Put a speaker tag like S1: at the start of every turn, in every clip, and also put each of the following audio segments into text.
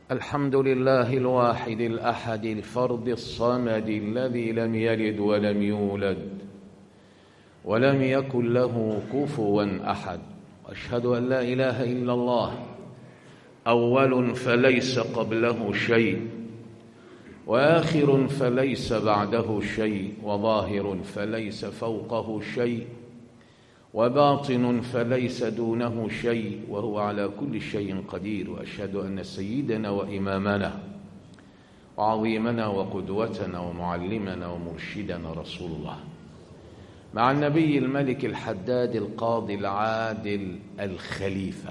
S1: الحمد لله الواحد الاحد الفرد الصمد الذي لم يلد ولم يولد ولم يكن له كفوا احد واشهد ان لا اله الا الله اول فليس قبله شيء واخر فليس بعده شيء وظاهر فليس فوقه شيء وباطن فليس دونه شيء وهو على كل شيء قدير واشهد ان سيدنا وامامنا وعظيمنا وقدوتنا ومعلمنا ومرشدنا رسول الله مع النبي الملك الحداد القاضي العادل الخليفه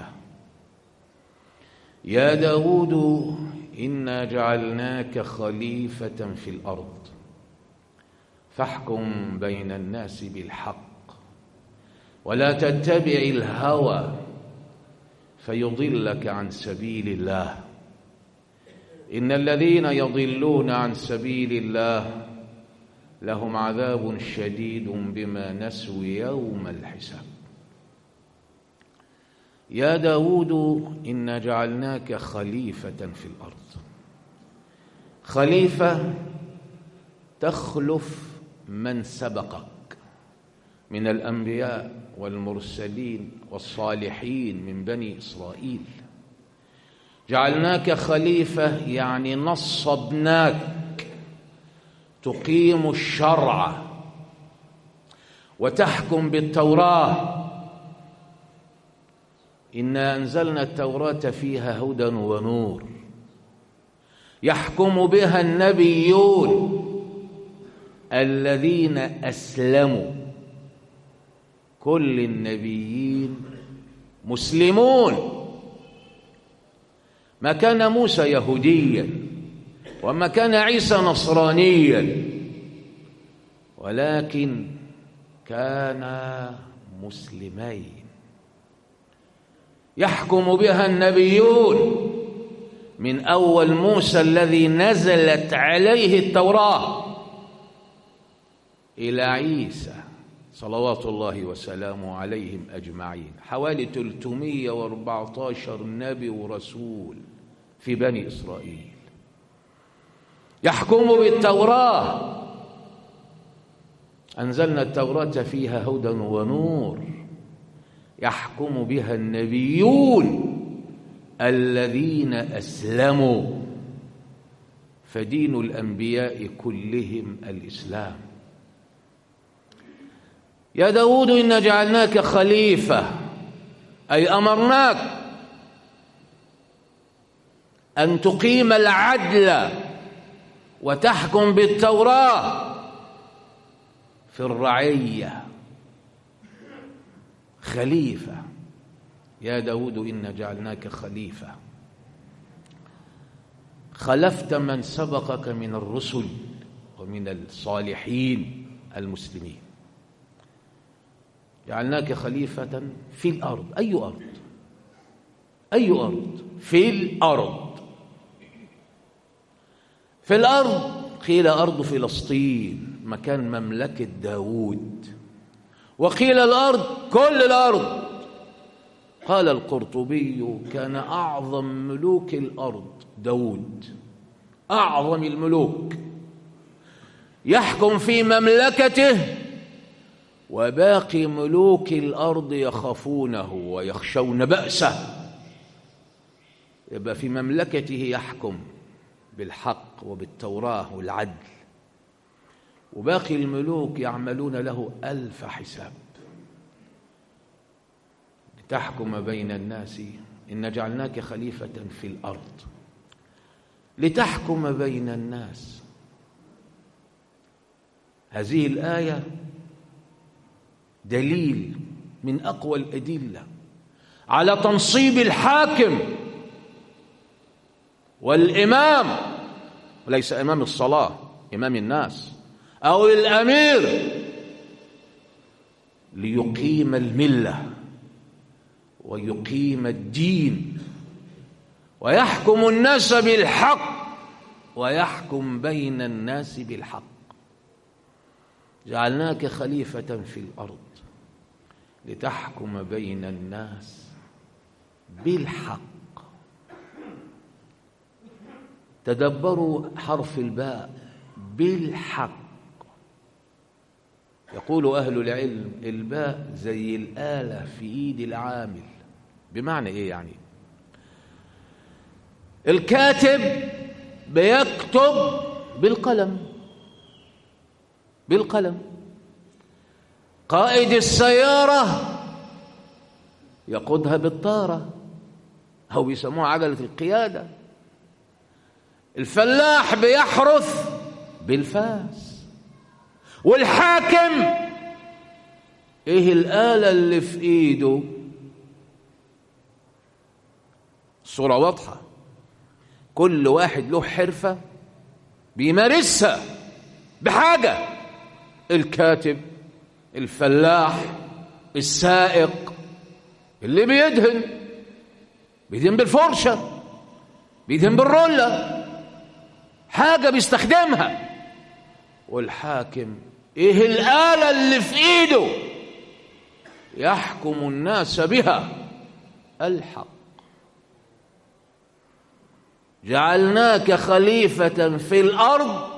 S1: يا داود انا جعلناك خليفه في الارض فاحكم بين الناس بالحق ولا تتبع الهوى فيضلك عن سبيل الله ان الذين يضلون عن سبيل الله لهم عذاب شديد بما نسوا يوم الحساب يا داود انا جعلناك خليفه في الارض خليفه تخلف من سبقك من الانبياء والمرسلين والصالحين من بني اسرائيل جعلناك خليفه يعني نصبناك تقيم الشرع وتحكم بالتوراه انا انزلنا التوراه فيها هدى ونور يحكم بها النبيون الذين اسلموا كل النبيين مسلمون ما كان موسى يهوديا وما كان عيسى نصرانيا ولكن كان مسلمين يحكم بها النبيون من اول موسى الذي نزلت عليه التوراه الى عيسى صلوات الله وسلامه عليهم اجمعين حوالي 314 نبي ورسول في بني اسرائيل يحكم بالتوراه انزلنا التوراه فيها هدى ونور يحكم بها النبيون الذين اسلموا فدين الانبياء كلهم الاسلام يا داود إنا جعلناك خليفة أي أمرناك أن تقيم العدل وتحكم بالتوراة في الرعية خليفة يا داود إنا جعلناك خليفة خلفت من سبقك من الرسل ومن الصالحين المسلمين جعلناك خليفة في الأرض أي أرض أي أرض في الأرض في الأرض قيل أرض فلسطين مكان مملكة داود وقيل الأرض كل الأرض قال القرطبي كان أعظم ملوك الأرض داود أعظم الملوك يحكم في مملكته وباقي ملوك الارض يخافونه ويخشون باسه يبقى في مملكته يحكم بالحق وبالتوراه والعدل وباقي الملوك يعملون له الف حساب لتحكم بين الناس ان جعلناك خليفه في الارض لتحكم بين الناس هذه الايه دليل من اقوى الادله على تنصيب الحاكم والامام وليس امام الصلاه امام الناس او الامير ليقيم المله ويقيم الدين ويحكم الناس بالحق ويحكم بين الناس بالحق جعلناك خليفه في الارض لتحكم بين الناس بالحق تدبروا حرف الباء بالحق يقول أهل العلم الباء زي الآلة في إيد العامل بمعنى إيه يعني الكاتب بيكتب بالقلم بالقلم قائد السيارة يقودها بالطارة أو بيسموها عجلة القيادة الفلاح بيحرث بالفاس والحاكم ايه الآلة اللي في ايده الصورة واضحة كل واحد له حرفة بيمارسها بحاجة الكاتب الفلاح السائق اللي بيدهن بيدهن بالفرشة بيدهن بالرولة حاجة بيستخدمها والحاكم ايه الآلة اللي في ايده يحكم الناس بها الحق جعلناك خليفة في الأرض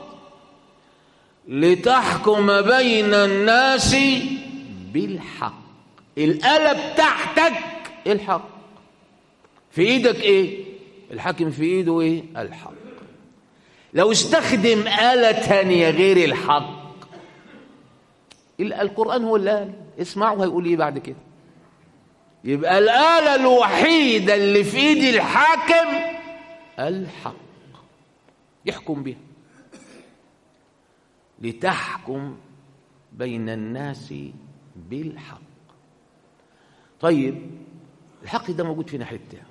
S1: لتحكم بين الناس بالحق الآلة بتاعتك الحق في ايدك ايه الحاكم في ايده ايه الحق لو استخدم آلة تانية غير الحق القرآن هو اللي قال اسمعوا هيقول ايه بعد كده يبقى الآلة الوحيدة اللي في ايد الحاكم الحق يحكم بها لتحكم بين الناس بالحق طيب الحق ده موجود في حته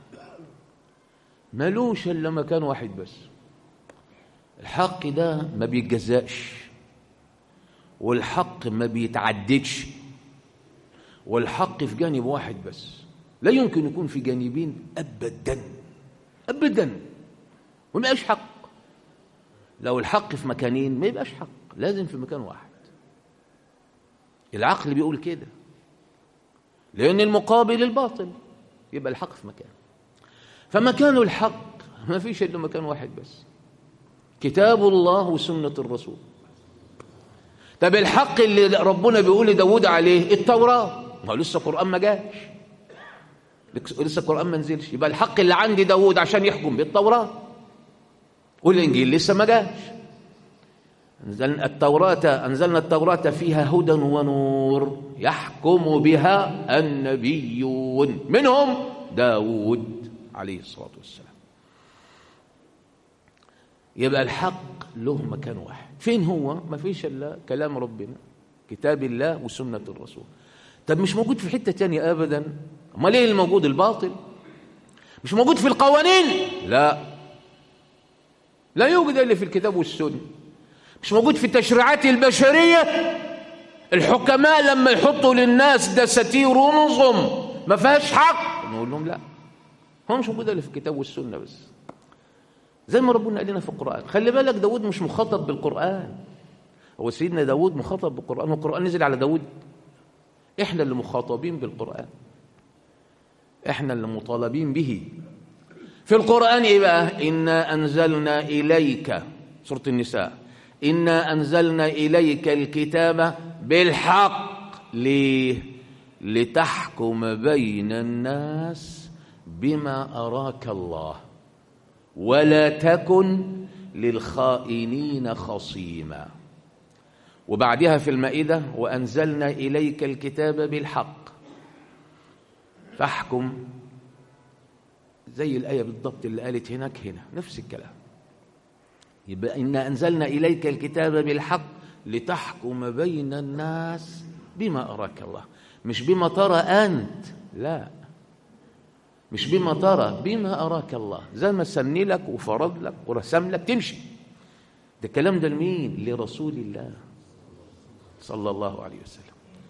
S1: ملوش الا مكان واحد بس الحق ده ما بيتجزأش والحق ما بيتعددش والحق في جانب واحد بس لا يمكن يكون في جانبين ابدا ابدا وما يبقاش حق لو الحق في مكانين ما يبقاش حق لازم في مكان واحد العقل بيقول كده لأن المقابل الباطل يبقى الحق في مكان فمكان الحق ما فيش إلا مكان واحد بس كتاب الله وسنة الرسول طب الحق اللي ربنا بيقول لداود عليه التوراة ما لسه القرآن ما جاش لسه القرآن ما نزلش يبقى الحق اللي عند داود عشان يحكم بالتوراة والإنجيل لسه ما جاش أنزلنا التوراة أنزلنا التوراة فيها هدى ونور يحكم بها النبيون منهم داود عليه الصلاة والسلام يبقى الحق له مكان واحد فين هو ما فيش إلا كلام ربنا كتاب الله وسنة الرسول طب مش موجود في حتة تانية أبدا امال ايه الموجود الباطل مش موجود في القوانين لا لا يوجد إلا في الكتاب والسنة مش موجود في التشريعات البشرية الحكماء لما يحطوا للناس دساتير ونظم ما فيهاش حق نقول لهم لا هو مش موجود الا في الكتاب والسنه بس زي ما ربنا قال لنا في القران خلي بالك داود مش مخاطب بالقران هو سيدنا داود مخاطب بالقران والقران نزل على داود احنا اللي مخاطبين بالقران احنا اللي مطالبين به في القران ايه بقى انا انزلنا اليك سوره النساء انا انزلنا اليك الكتاب بالحق ليه لتحكم بين الناس بما أراك الله ولا تكن للخائنين خصيما وبعدها في المائدة وأنزلنا إليك الكتاب بالحق فاحكم زي الآية بالضبط اللي قالت هناك هنا نفس الكلام يبقى إنا أنزلنا إليك الكتاب بالحق لتحكم بين الناس بما أراك الله مش بما ترى أنت لا مش بما ترى بما أراك الله زي ما سني لك وفرض لك ورسم لك تمشي ده الكلام ده لمين لرسول الله صلى الله عليه وسلم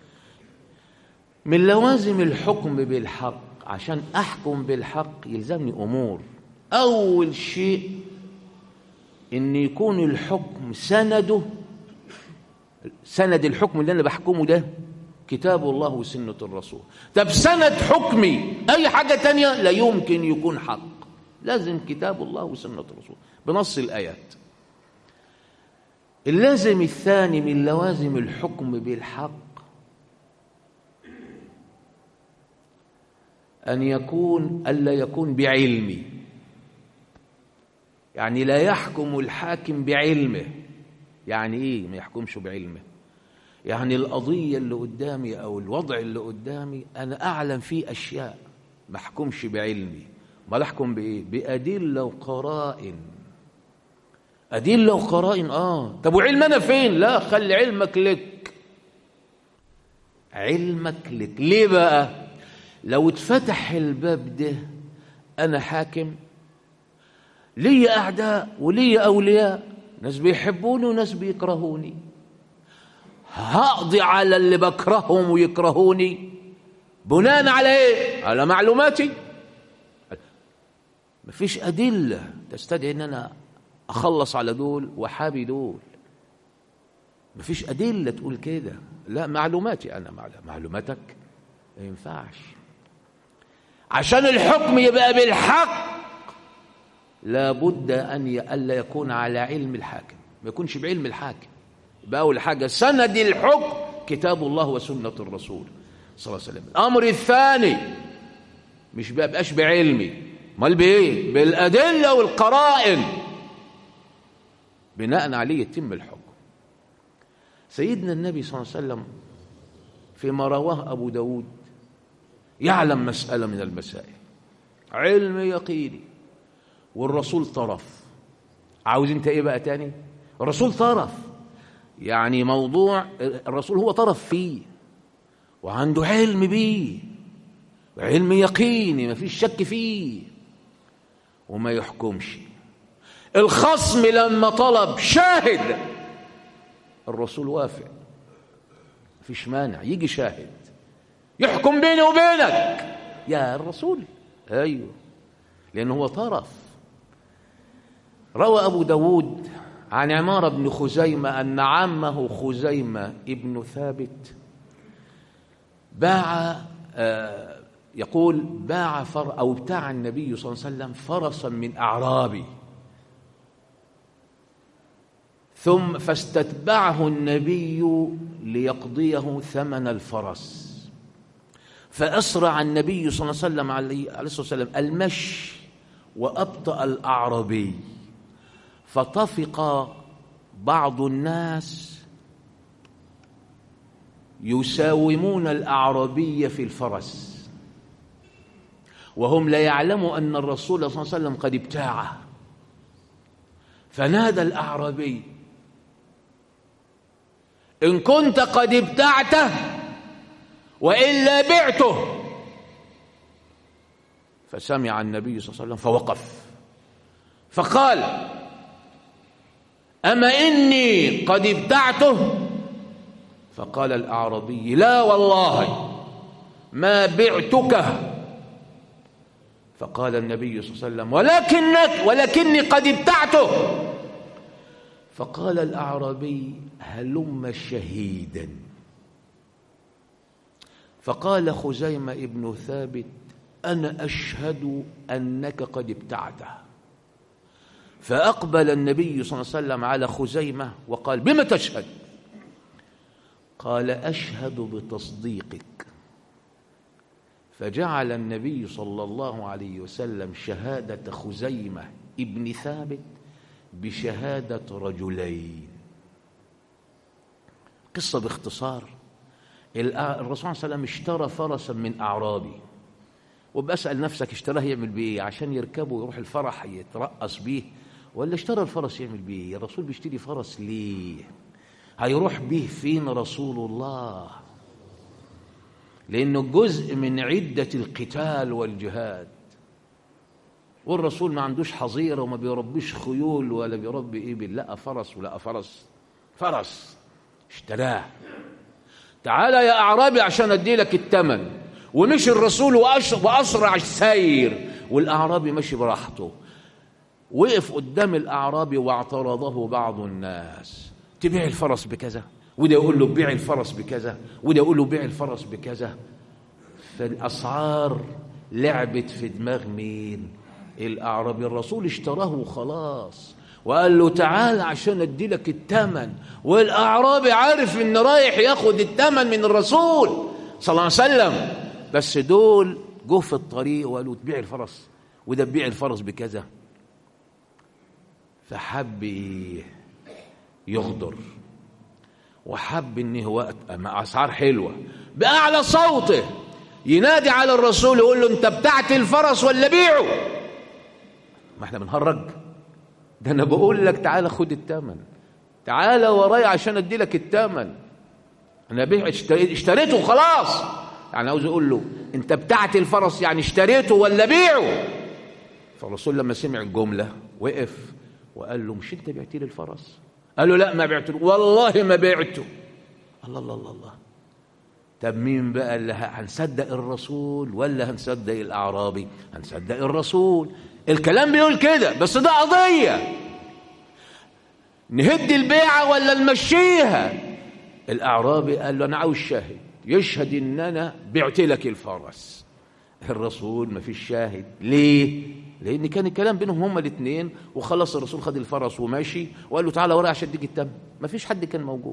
S1: من لوازم الحكم بالحق عشان أحكم بالحق يلزمني أمور أول شيء إن يكون الحكم سنده سند الحكم اللي أنا بحكمه ده كتاب الله وسنة الرسول طب سند حكمي أي حاجة تانية لا يمكن يكون حق لازم كتاب الله وسنة الرسول بنص الآيات اللازم الثاني من لوازم الحكم بالحق أن يكون ألا يكون بعلمي يعني لا يحكم الحاكم بعلمه يعني إيه ما يحكمش بعلمه يعني القضية اللي قدامي أو الوضع اللي قدامي أنا أعلم فيه أشياء ما أحكمش بعلمي ما أحكم بإيه بأدلة وقرائن أدلة وقرائن آه طب وعلم أنا فين لا خلي علمك لك علمك لك ليه بقى لو اتفتح الباب ده أنا حاكم لي أعداء ولي أولياء ناس بيحبوني وناس بيكرهوني هقضي على اللي بكرههم ويكرهوني بناء على ايه على معلوماتي مفيش أدلة تستدعي ان انا اخلص على دول وحابي دول مفيش أدلة تقول كده لا معلوماتي أنا معلوماتك ما ينفعش عشان الحكم يبقى بالحق لابد أن ألا يكون على علم الحاكم ما يكونش بعلم الحاكم يبقى أول حاجة سند الحكم كتاب الله وسنة الرسول صلى الله عليه وسلم الأمر الثاني مش بقاش بعلمي امال بايه بالادله والقرائن بناء عليه يتم الحكم سيدنا النبي صلى الله عليه وسلم فيما رواه ابو داود يعلم مساله من المسائل علم يقيني والرسول طرف عاوز انت ايه بقى تاني الرسول طرف يعني موضوع الرسول هو طرف فيه وعنده علم بيه علم يقيني ما فيش شك فيه وما يحكمش الخصم لما طلب شاهد الرسول وافق مفيش مانع يجي شاهد يحكم بيني وبينك يا الرسول ايوه لانه هو طرف روى ابو داود عن عمار بن خزيمة أن عمه خزيمة ابن ثابت باع آه يقول باع فر أو ابتاع النبي صلى الله عليه وسلم فرسا من أعرابي ثم فاستتبعه النبي ليقضيه ثمن الفرس فأسرع النبي صلى الله عليه وسلم عليه الصلاة والسلام المشي وأبطأ الأعرابي فطفق بعض الناس يساومون الأعرابي في الفرس وهم لا يعلموا أن الرسول صلى الله عليه وسلم قد ابتاعه فنادى الأعرابي إن كنت قد ابتعته وإلا بعته فسمع النبي صلى الله عليه وسلم فوقف فقال أما إني قد ابتعته فقال الأعرابي لا والله ما بعتك فقال النبي صلى الله عليه وسلم ولكنك ولكني قد ابتعته فقال الأعرابي هلم شهيدا فقال خزيمة ابن ثابت أنا أشهد أنك قد ابتعته فأقبل النبي صلى الله عليه وسلم على خزيمة وقال بما تشهد قال أشهد بتصديقك فجعل النبي صلى الله عليه وسلم شهادة خزيمة ابن ثابت بشهادة رجلين قصة باختصار الرسول صلى الله عليه وسلم اشترى فرسا من أعرابي وبسأل نفسك اشتراه يعمل بيه عشان يركبه ويروح الفرح يترقص بيه ولا اشترى الفرس يعمل بيه الرسول بيشتري فرس ليه هيروح بيه فين رسول الله لأنه جزء من عدة القتال والجهاد والرسول ما عندوش حظيرة وما بيربيش خيول ولا بيربي إبل لا فرس ولا فرس فرس اشتراه تعالى يا أعرابي عشان أدي لك الثمن ومشي الرسول وأسرع السير والأعرابي مشي براحته وقف قدام الأعرابي واعترضه بعض الناس تبيع الفرس بكذا وده يقول له بيع الفرس بكذا وده يقول له بيع الفرس بكذا فالأسعار لعبت في دماغ مين الأعرابي الرسول اشتراه وخلاص وقال له تعال عشان ادي لك الثمن والاعرابي عارف ان رايح ياخد الثمن من الرسول صلى الله عليه وسلم بس دول جه في الطريق وقالوا تبيع الفرس وده تبيع الفرس بكذا فحب يغدر وحب ان هو مع اسعار حلوه باعلى صوته ينادي على الرسول يقول له انت بتاعت الفرس ولا بيعه ما احنا بنهرج ده انا بقول لك تعالى خد الثمن تعالى ورايا عشان ادي لك الثمن انا بيع اشتريته خلاص يعني عاوز اقول له انت بتاعت الفرس يعني اشتريته ولا بيعه فالرسول لما سمع الجمله وقف وقال له مش انت بعت لي الفرس قال له لا ما بعته والله ما بعته الله الله الله الله طب مين بقى اللي هنصدق الرسول ولا هنصدق الاعرابي هنصدق الرسول الكلام بيقول كده بس ده قضيه نهد البيعه ولا نمشيها الاعرابي قال له انا عاوز شاهد يشهد ان انا بعت لك الفرس الرسول ما فيش شاهد ليه لان كان الكلام بينهم هما الاثنين وخلص الرسول خد الفرس وماشي وقال له تعالى ورايا عشان اديك التم ما فيش حد كان موجود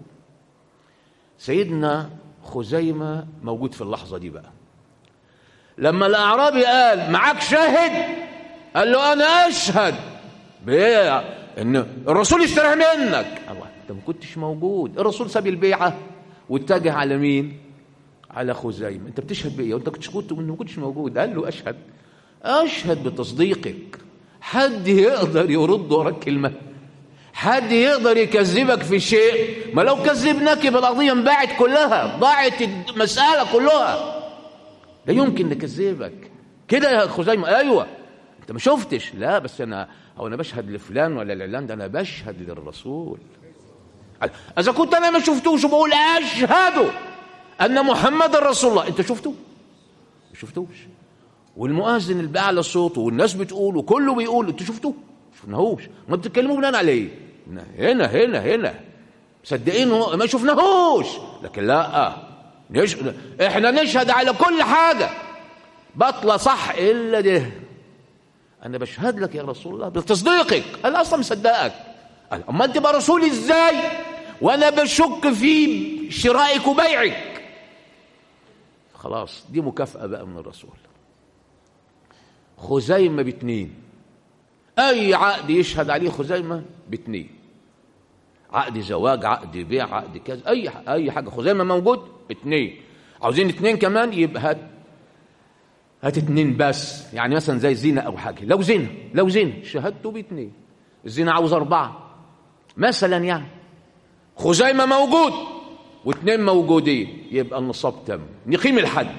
S1: سيدنا خزيمة موجود في اللحظة دي بقى لما الأعرابي قال معاك شاهد قال له أنا أشهد بإيه إن الرسول اشتراها منك الله أنت ما كنتش موجود الرسول ساب البيعة واتجه على مين على خزيمة أنت بتشهد بإيه وأنت كنتش كنت ما كنتش موجود قال له أشهد أشهد بتصديقك حد يقدر يرد وراك كلمة حد يقدر يكذبك في شيء ما لو كذبناك يبقى القضية انباعت كلها ضاعت المسألة كلها لا يمكن نكذبك كده يا خزيمة أيوة أنت ما شفتش لا بس أنا أو أنا بشهد لفلان ولا الإعلان ده أنا بشهد للرسول إذا كنت أنا ما شفتوش وبقول أشهد أن محمد رسول الله أنت شفته؟ ما شفتوش والمؤذن اللي بأعلى صوته والناس بتقول وكله بيقول أنت شفته؟ ما شفناهوش ما بتتكلموا بناء على ايه؟ هنا هنا هنا مصدقين ما شفناهوش لكن لا نش... احنا نشهد على كل حاجة بطلة صح إلا ده أنا بشهد لك يا رسول الله بتصديقك أنا أصلا مصدقك قال أما أنت بقى رسول إزاي وأنا بشك في شرائك وبيعك خلاص دي مكافأة بقى من الرسول خزيمة باتنين أي عقد يشهد عليه خزيمة باتنين عقد زواج عقد بيع عقد كذا أي أي حاجة خزيمة موجود اتنين عاوزين اتنين كمان يبقى هات هات اتنين بس يعني مثلا زي زنا أو حاجة لو زنا لو زنا شهادته باتنين الزنا عاوز أربعة مثلا يعني خزيمة موجود واتنين موجودين يبقى النصاب تم نقيم الحد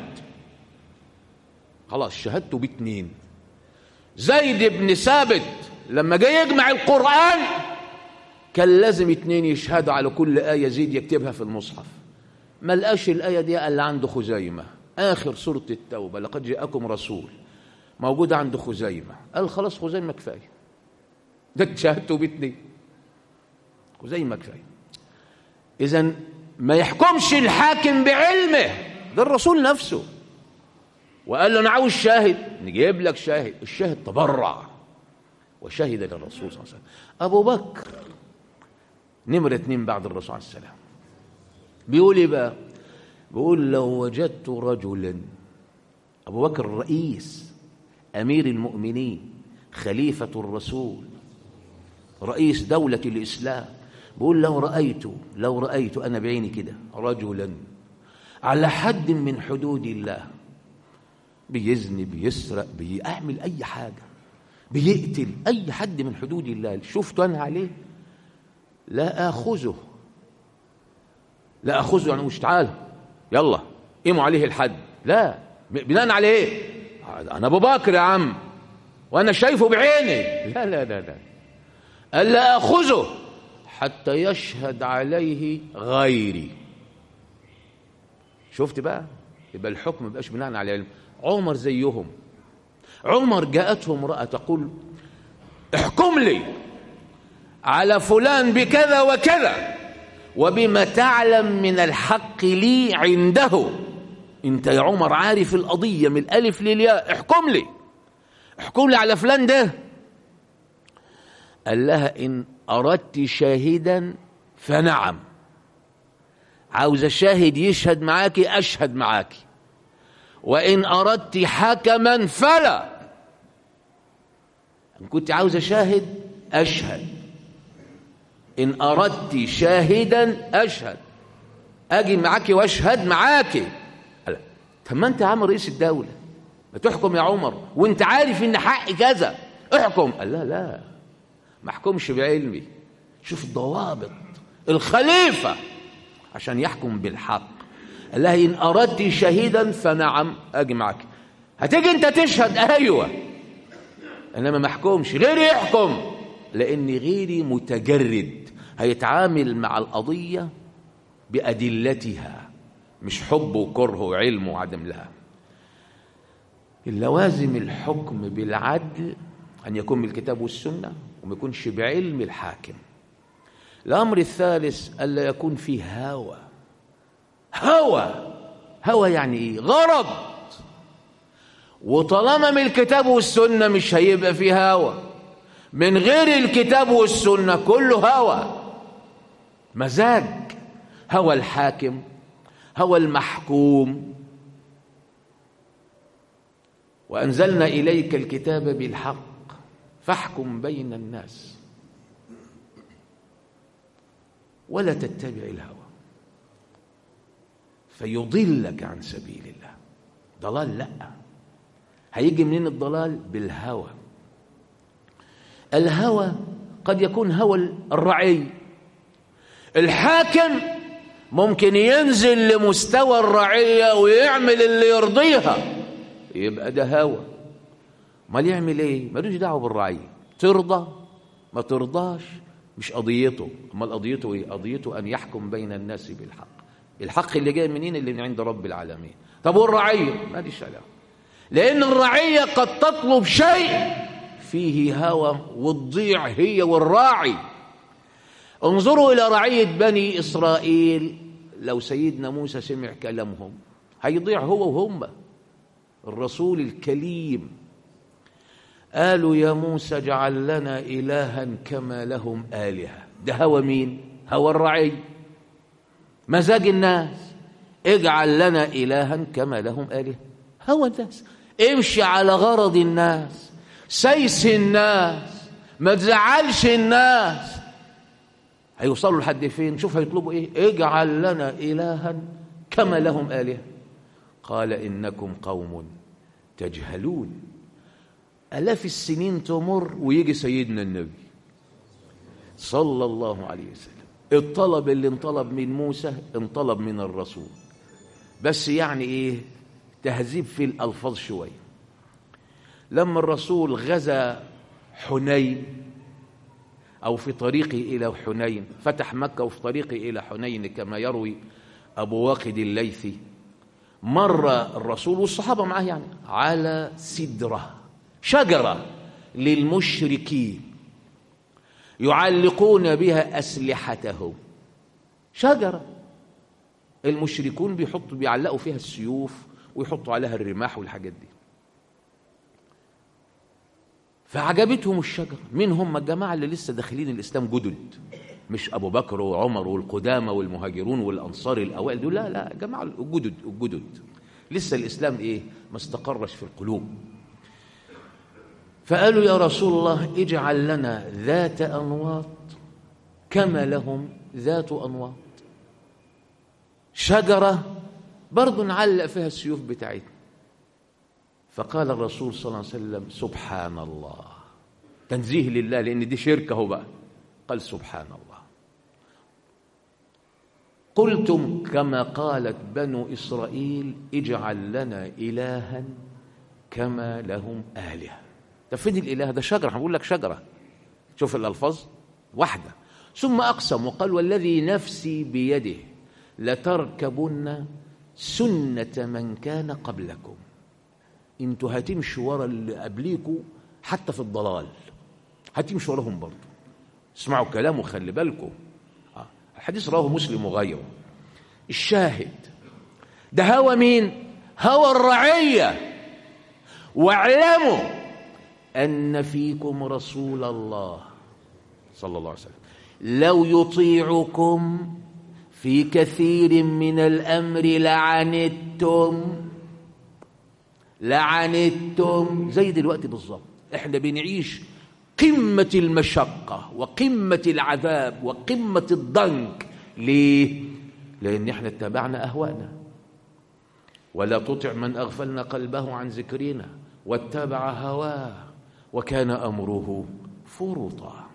S1: خلاص شهادته باتنين زيد بن ثابت لما جاي يجمع القرآن كان لازم اتنين يشهدوا على كل آية زيد يكتبها في المصحف ما لقاش الآية دي اللي عنده خزيمة آخر سورة التوبة لقد جاءكم رسول موجودة عند خزيمة قال خلاص خزيمة كفاية ده شهادته باتنين خزيمة كفاية إذا ما يحكمش الحاكم بعلمه ده الرسول نفسه وقال له انا عاوز شاهد نجيب لك شاهد الشاهد تبرع وشهد للرسول صلى الله عليه وسلم ابو بكر نمرة اتنين بعد الرسول عليه السلام بيقول ايه بقى بيقول لو وجدت رجلا ابو بكر الرئيس امير المؤمنين خليفة الرسول رئيس دولة الاسلام بيقول لو رأيت لو رأيت انا بعيني كده رجلا على حد من حدود الله بيزني بيسرق بيعمل اي حاجه بيقتل اي حد من حدود الله شفته انا عليه لا اخذه لا اخذه يعني مش تعال يلا قيموا عليه الحد لا بناء على ايه انا ابو بكر يا عم وانا شايفه بعيني لا لا لا لا الا اخذه حتى يشهد عليه غيري شفت بقى يبقى الحكم ما بقاش بناء على علم عمر زيهم عمر جاءته امرأة تقول احكم لي على فلان بكذا وكذا وبما تعلم من الحق لي عنده انت يا عمر عارف القضية من الألف للياء احكم لي احكم لي على فلان ده قال لها إن أردت شاهدا فنعم عاوز الشاهد يشهد معاكي أشهد معاكي وإن أردت حكما فلا إن كنت عاوز شاهد أشهد إن أردت شاهدا أشهد أجي معاكي وأشهد معاكي قال طب ما أنت عم رئيس الدولة ما تحكم يا عمر وأنت عارف إن حقي كذا احكم قال لا لا ما احكمش بعلمي شوف الضوابط الخليفة عشان يحكم بالحق قال لها إن أردت شهيدا فنعم أجي معك هتيجي أنت تشهد أيوة إنما ما احكمش غيري يحكم لأن غيري متجرد هيتعامل مع القضية بأدلتها مش حب وكره وعلم وعدم لها اللوازم الحكم بالعدل أن يكون بالكتاب والسنة وما يكونش بعلم الحاكم الأمر الثالث ألا يكون فيه هوى هوى هوى يعني إيه غرض وطالما من الكتاب والسنة مش هيبقى فيه هوى من غير الكتاب والسنة كله هوى مزاج هوى الحاكم هوى المحكوم وأنزلنا إليك الكتاب بالحق فاحكم بين الناس ولا تتبع الهوى فيضلك عن سبيل الله ضلال لا هيجي منين الضلال بالهوى الهوى قد يكون هوى الرعي الحاكم ممكن ينزل لمستوى الرعية ويعمل اللي يرضيها يبقى ده هوى امال يعمل ايه ملوش دعوه بالرعيه ترضى ما ترضاش مش قضيته امال قضيته ايه قضيته ان يحكم بين الناس بالحق الحق اللي جاي منين اللي من عند رب العالمين طب والرعيه ماليش علاقه لان الرعيه قد تطلب شيء فيه هوى وتضيع هي والراعي انظروا الى رعيه بني اسرائيل لو سيدنا موسى سمع كلامهم هيضيع هو وهم الرسول الكليم قالوا يا موسى اجعل لنا إلها كما لهم آلهة ده هوى مين هوى الرعي مزاج الناس اجعل لنا إلها كما لهم آلهة هوى الناس امشي على غرض الناس سيس الناس ما تزعلش الناس هيوصلوا لحد فين شوف هيطلبوا ايه اجعل لنا إلها كما لهم آلهة قال إنكم قوم تجهلون آلاف السنين تمر ويجي سيدنا النبي صلى الله عليه وسلم الطلب اللي انطلب من موسى انطلب من الرسول بس يعني ايه تهذيب في الألفاظ شوية لما الرسول غزا حنين أو في طريقه إلى حنين فتح مكة وفي طريقه إلى حنين كما يروي أبو واقد الليثي مر الرسول والصحابة معه يعني على سدرة شجرة للمشركين يعلقون بها أسلحتهم شجرة المشركون بيحطوا بيعلقوا فيها السيوف ويحطوا عليها الرماح والحاجات دي فعجبتهم الشجرة مين هم الجماعة اللي لسه داخلين الإسلام جدد مش أبو بكر وعمر والقدامى والمهاجرون والأنصار الأوائل دول لا لا جماعة الجدد الجدد لسه الإسلام إيه ما استقرش في القلوب فقالوا يا رسول الله اجعل لنا ذات أنواط كما لهم ذات أنواط شجرة برضو نعلق فيها السيوف بتاعتنا فقال الرسول صلى الله عليه وسلم سبحان الله تنزيه لله لأن دي شركة هو بقى قال سبحان الله قلتم كما قالت بنو إسرائيل اجعل لنا إلها كما لهم آلهة طب فين الإله ده شجرة هنقول لك شجرة شوف الألفاظ واحدة ثم أقسم وقال والذي نفسي بيده لتركبن سنة من كان قبلكم انتوا هتمشوا ورا اللي قبليكوا حتى في الضلال هتمشوا وراهم برضه اسمعوا كلامه خلي بالكم آه. الحديث رواه مسلم وغيره الشاهد ده هوى مين هوى الرعية واعلموا أن فيكم رسول الله صلى الله عليه وسلم لو يطيعكم في كثير من الأمر لعنتم لعنتم زي دلوقتي بالظبط احنا بنعيش قمة المشقة وقمة العذاب وقمة الضنك ليه؟ لأن احنا اتبعنا أهواءنا ولا تطع من أغفلنا قلبه عن ذكرنا واتبع هواه وكان أمره فرطا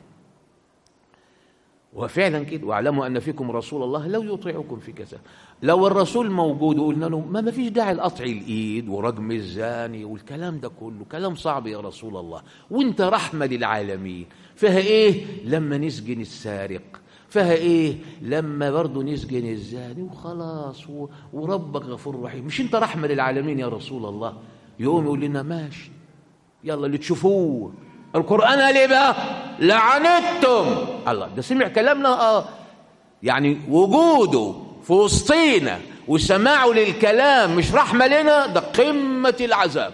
S1: وفعلا كده واعلموا ان فيكم رسول الله لو يطيعكم في كذا لو الرسول موجود وقلنا له ما ما فيش داعي لقطع الايد ورجم الزاني والكلام ده كله كلام صعب يا رسول الله وانت رحمه للعالمين فيها ايه لما نسجن السارق فيها ايه لما برضه نسجن الزاني وخلاص و... وربك غفور رحيم مش انت رحمه للعالمين يا رسول الله يقوم يقول لنا ماشي يلا اللي تشوفوه القرآن قال ايه بقى؟ لعنتم الله ده سمع كلامنا اه يعني وجوده في وسطينا وسماعه للكلام مش رحمة لنا ده قمة العذاب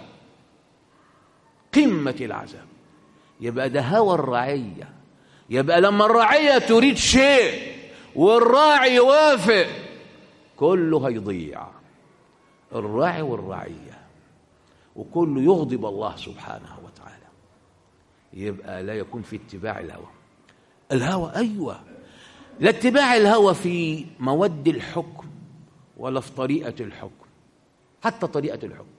S1: قمة العذاب يبقى ده هوى الرعية يبقى لما الرعية تريد شيء والراعي يوافق كله هيضيع الراعي والرعية وكله يغضب الله سبحانه وتعالى يبقى لا يكون في اتباع الهوى الهوى أيوة لا اتباع الهوى في مود الحكم ولا في طريقة الحكم حتى طريقة الحكم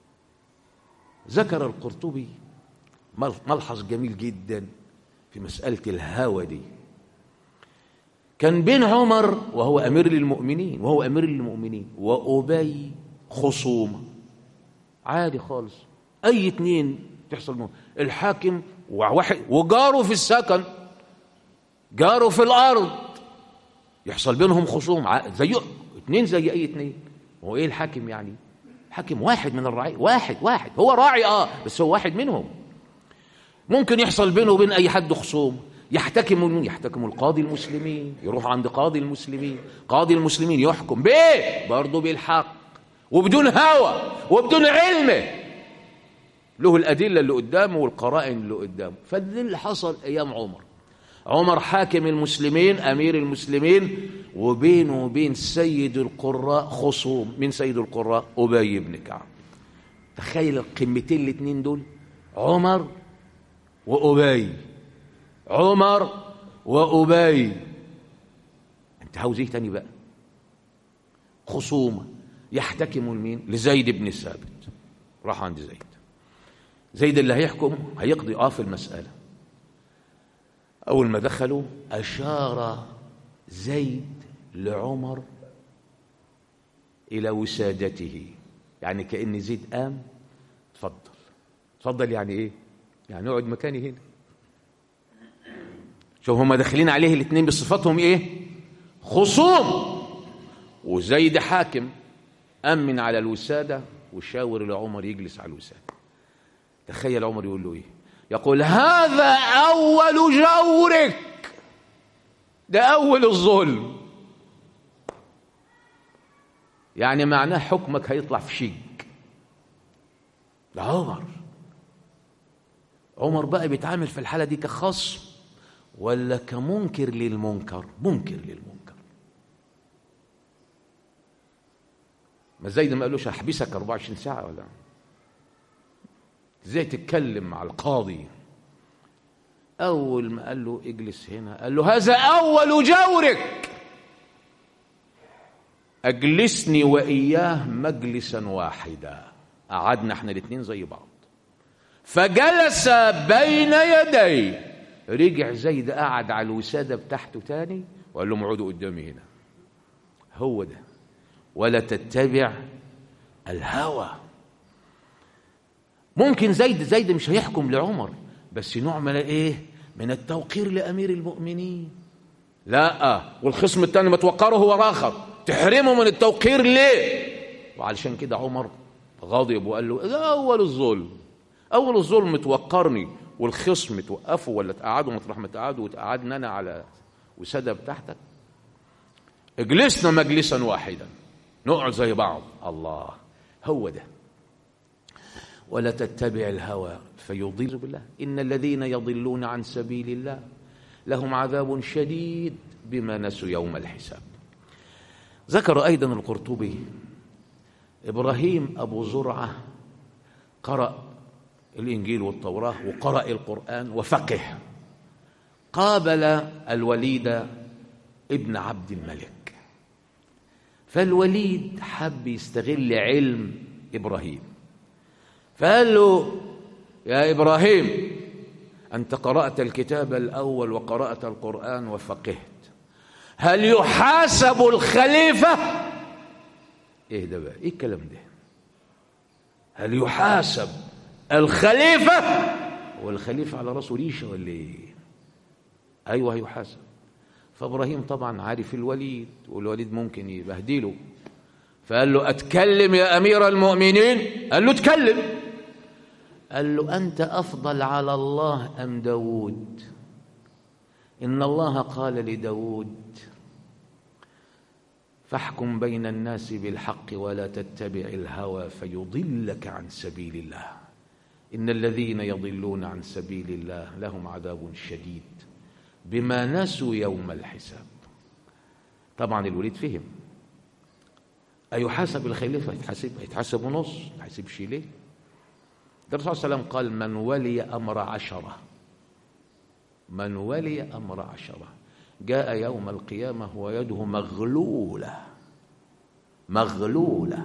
S1: ذكر القرطبي ملحظ جميل جدا في مسألة الهوى دي كان بين عمر وهو أمير للمؤمنين وهو أمير للمؤمنين وأبي خصومة عادي خالص أي اتنين تحصل منهم الحاكم وواحد وجاره في السكن جاره في الأرض يحصل بينهم خصوم زي اتنين زي أي اتنين هو إيه الحاكم يعني حاكم واحد من الرعية واحد واحد هو راعي اه بس هو واحد منهم ممكن يحصل بينه وبين أي حد خصوم يحتكم من يحتكم القاضي المسلمين يروح عند قاضي المسلمين قاضي المسلمين يحكم بايه برضه بالحق وبدون هوى وبدون علمه له الأدلة اللي قدامه والقرائن اللي قدامه فده اللي حصل أيام عمر عمر حاكم المسلمين أمير المسلمين وبينه وبين سيد القراء خصوم من سيد القراء أبي بن كعب تخيل القمتين الاثنين دول عمر وأبي عمر وأبي انت عاوز ايه تاني بقى خصومة يحتكم لمين لزيد بن ثابت راح عند زيد زيد اللي هيحكم هيقضي اه في المسألة أول ما دخلوا أشار زيد لعمر إلى وسادته يعني كأن زيد قام تفضل تفضل يعني إيه يعني اقعد مكاني هنا شوف هما داخلين عليه الاثنين بصفاتهم ايه خصوم وزيد حاكم أمن على الوسادة وشاور لعمر يجلس على الوسادة تخيل عمر يقول له ايه يقول هذا أول جورك ده أول الظلم يعني معناه حكمك هيطلع في شيك ده عمر عمر بقى بيتعامل في الحالة دي كخصم ولا كمنكر للمنكر منكر للمنكر ما زيد ما قالوش هحبسك 24 ساعة ولا ازاي تتكلم مع القاضي أول ما قال له اجلس هنا قال له هذا أول جورك أجلسني وإياه مجلسا واحدا قعدنا احنا الاثنين زي بعض فجلس بين يدي رجع زيد قعد على الوسادة بتاعته تاني وقال لهم اقعدوا قدامي هنا هو ده ولا تتبع الهوى ممكن زيد زيد مش هيحكم لعمر بس نوع من ايه من التوقير لامير المؤمنين لا والخصم الثاني ما توقره هو راخر تحرمه من التوقير ليه وعلشان كده عمر غضب وقال له ده اول الظلم اول الظلم توقرني والخصم توقفه ولا تقعدوا مطرح ما تقعدوا وتقعدنا انا على وسادة بتاعتك اجلسنا مجلسا واحدا نقعد زي بعض الله هو ده ولا تتبع الهوى فيضل بالله إن الذين يضلون عن سبيل الله لهم عذاب شديد بما نسوا يوم الحساب ذكر أيضا القرطبي إبراهيم أبو زرعة قرأ الإنجيل والتوراة وقرأ القرآن وفقه قابل الوليد ابن عبد الملك فالوليد حب يستغل علم إبراهيم فقال له يا إبراهيم أنت قرأت الكتاب الأول وقرأت القرآن وفقهت هل يحاسب الخليفة إيه ده بقى إيه الكلام ده هل يحاسب الخليفة والخليفة على راسه ريشة ولا إيه أيوه هيحاسب فإبراهيم طبعا عارف الوليد والوليد ممكن يبهدله فقال له أتكلم يا أمير المؤمنين قال له اتكلم قال له أنت أفضل على الله أم داود إن الله قال لداود فاحكم بين الناس بالحق ولا تتبع الهوى فيضلك عن سبيل الله إن الذين يضلون عن سبيل الله لهم عذاب شديد بما نسوا يوم الحساب طبعا الوليد فهم أيحاسب الخليفة يتحاسب يتحاسب نص ما يتحاسبش ليه ده الرسول صلى الله عليه وسلم قال من ولي أمر عشرة من ولي أمر عشرة جاء يوم القيامة ويده مغلولة مغلولة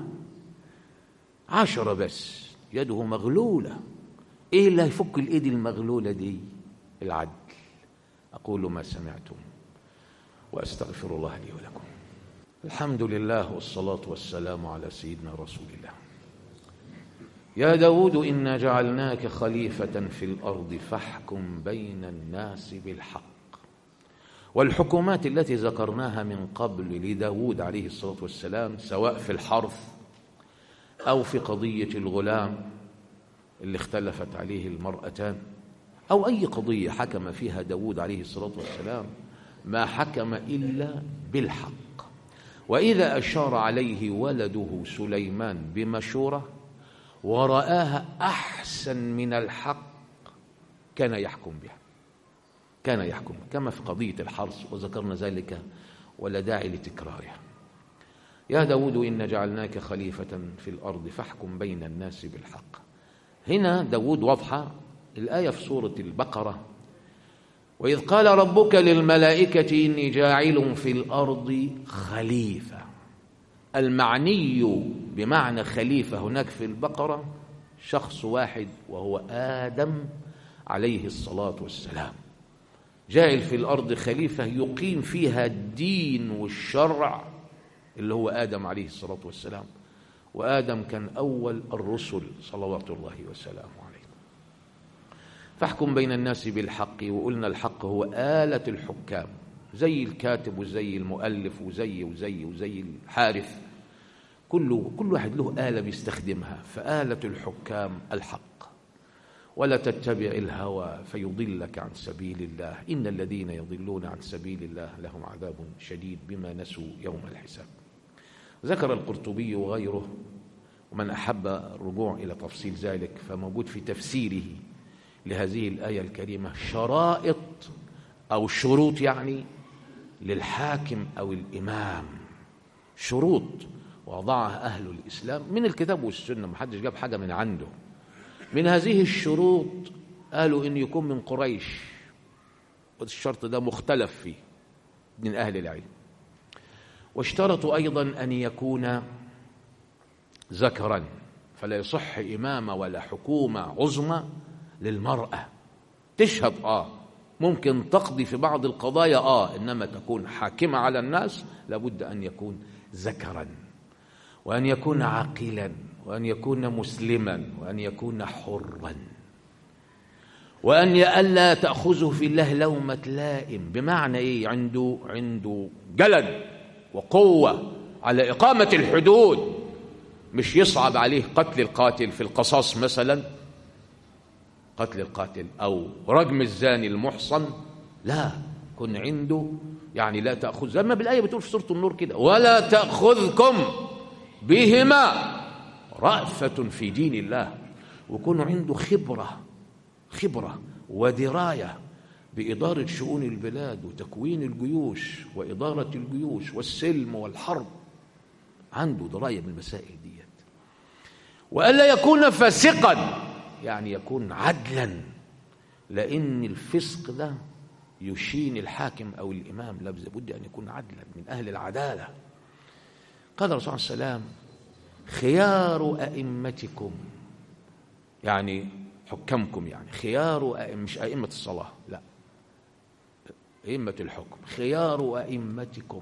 S1: عشرة بس يده مغلولة ايه اللي هيفك الايد المغلولة دي العدل أقول ما سمعتم وأستغفر الله لي ولكم الحمد لله والصلاة والسلام على سيدنا رسول الله يا داود إنا جعلناك خليفة في الأرض فاحكم بين الناس بالحق والحكومات التي ذكرناها من قبل لداود عليه الصلاة والسلام سواء في الحرث أو في قضية الغلام اللي اختلفت عليه المرأتان أو أي قضية حكم فيها داود عليه الصلاة والسلام ما حكم إلا بالحق وإذا أشار عليه ولده سليمان بمشورة ورآها أحسن من الحق كان يحكم بها كان يحكم كما في قضية الحرث وذكرنا ذلك ولا داعي لتكراره يا داود إن جعلناك خليفة في الأرض فاحكم بين الناس بالحق هنا داود واضحة الآية في سورة البقرة وإذ قال ربك للملائكة إني جاعل في الأرض خليفة المعني بمعنى خليفة هناك في البقرة شخص واحد وهو آدم عليه الصلاة والسلام جاعل في الأرض خليفة يقيم فيها الدين والشرع اللي هو آدم عليه الصلاة والسلام وآدم كان أول الرسل صلوات الله وسلامه عليه فاحكم بين الناس بالحق وقلنا الحق هو آلة الحكام زي الكاتب وزي المؤلف وزي وزي وزي الحارث كله كل واحد له آلة بيستخدمها فآلة الحكام الحق ولا تتبع الهوى فيضلك عن سبيل الله إن الذين يضلون عن سبيل الله لهم عذاب شديد بما نسوا يوم الحساب ذكر القرطبي وغيره ومن أحب الرجوع إلى تفصيل ذلك فموجود في تفسيره لهذه الآية الكريمة شرائط أو شروط يعني للحاكم أو الإمام شروط وضعها أهل الإسلام من الكتاب والسنة محدش جاب حاجة من عنده من هذه الشروط قالوا إن يكون من قريش والشرط ده مختلف فيه من أهل العلم واشترطوا أيضا أن يكون ذكرا فلا يصح إمامة ولا حكومة عظمى للمرأة تشهد آه ممكن تقضي في بعض القضايا آه إنما تكون حاكمة على الناس لابد أن يكون ذكرا وأن يكون عاقلا وأن يكون مسلما وأن يكون حرا وأن ألا تأخذه في الله لومة لائم بمعنى إيه عنده عنده جلد وقوة على إقامة الحدود مش يصعب عليه قتل القاتل في القصاص مثلا قتل القاتل أو رجم الزاني المحصن لا كن عنده يعني لا تأخذ زي ما بالآية بتقول في سورة النور كده ولا تأخذكم بهما رأفة في دين الله ويكون عنده خبرة خبرة ودراية بإدارة شؤون البلاد وتكوين الجيوش وإدارة الجيوش والسلم والحرب عنده دراية بالمسائل ديت وألا يكون فاسقا يعني يكون عدلا لأن الفسق ده يشين الحاكم أو الإمام لابد أن يكون عدلا من أهل العدالة قال الرسول صلى الله عليه وسلم خيار أئمتكم يعني حكمكم يعني خيار أئم مش أئمة الصلاة لا أئمة الحكم خيار أئمتكم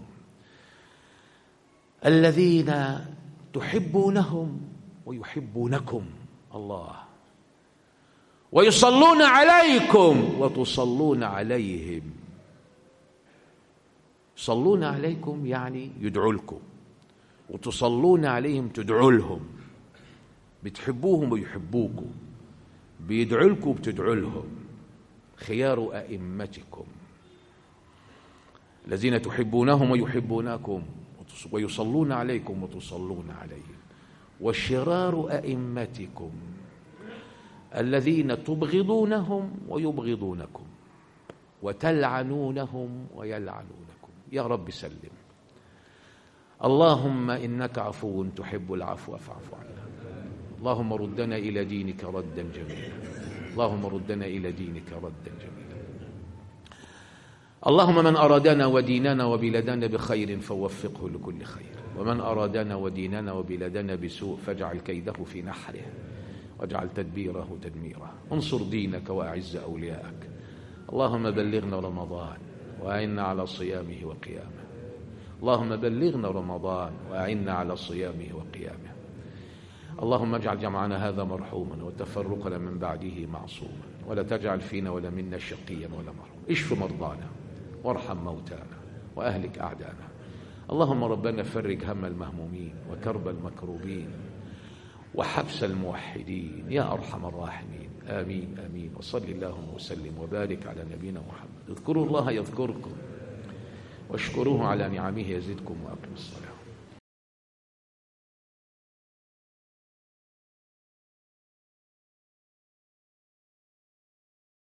S1: الذين تحبونهم ويحبونكم الله ويصلون عليكم وتصلون عليهم يصلون عليكم يعني يدعوا لكم وتصلون عليهم تدعوا لهم بتحبوهم ويحبوكم بيدعوا لكم وبتدعوا لهم خيار أئمتكم الذين تحبونهم ويحبونكم ويصلون عليكم وتصلون عليهم وشرار أئمتكم الذين تبغضونهم ويبغضونكم وتلعنونهم ويلعنونكم يا رب سلم اللهم انك عفو تحب العفو فاعف عنا اللهم ردنا الى دينك ردا جميلا اللهم ردنا الى دينك ردا جميلا اللهم من ارادنا وديننا وبلادنا بخير فوفقه لكل خير ومن ارادنا وديننا وبلادنا بسوء فاجعل كيده في نحره واجعل تدبيره تدميره انصر دينك واعز اولياءك اللهم بلغنا رمضان واعنا على صيامه وقيامه اللهم بلغنا رمضان واعنا على صيامه وقيامه اللهم اجعل جمعنا هذا مرحوما وتفرقنا من بعده معصوما ولا تجعل فينا ولا منا شقيا ولا محروما اشف مرضانا وارحم موتانا واهلك اعدانا اللهم ربنا فرج هم المهمومين وكرب المكروبين وحبس الموحدين يا ارحم الراحمين امين امين وصل اللهم وسلم وبارك على نبينا محمد اذكروا الله يذكركم واشكروه على نعمه يزدكم واقيموا الصلاه